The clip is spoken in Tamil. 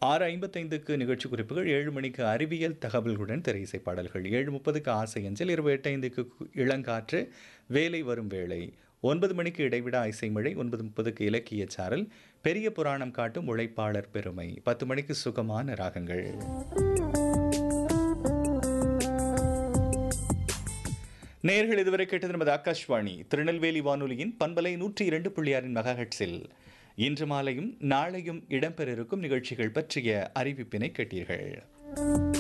ஆறு ஐம்பத்தைந்துக்கு நிகழ்ச்சி குறிப்புகள் ஏழு மணிக்கு அறிவியல் தகவல்களுடன் திரையிசை பாடல்கள் ஏழு முப்பதுக்கு ஆசை அஞ்சல் இருபது எட்டு ஐந்துக்கு கு- இளங்காற்று வேலை வரும் வேளை ஒன்பது மணிக்கு இடைவிடா இசைமழை ஒன்பது முப்பதுக்கு இலக்கிய சாரல் பெரிய புராணம் காட்டும் உழைப்பாளர் பெருமை பத்து மணிக்கு சுகமான ராகங்கள் நேர்கள் இதுவரை கேட்டது நமது ஆகாஷ்வாணி திருநெல்வேலி வானொலியின் பண்பலை நூற்றி இரண்டு புள்ளியாரின் மெகாஹெட்ஸில் இன்று மாலையும் நாளையும் இடம்பெற இருக்கும் நிகழ்ச்சிகள் பற்றிய அறிவிப்பினை கேட்டீர்கள்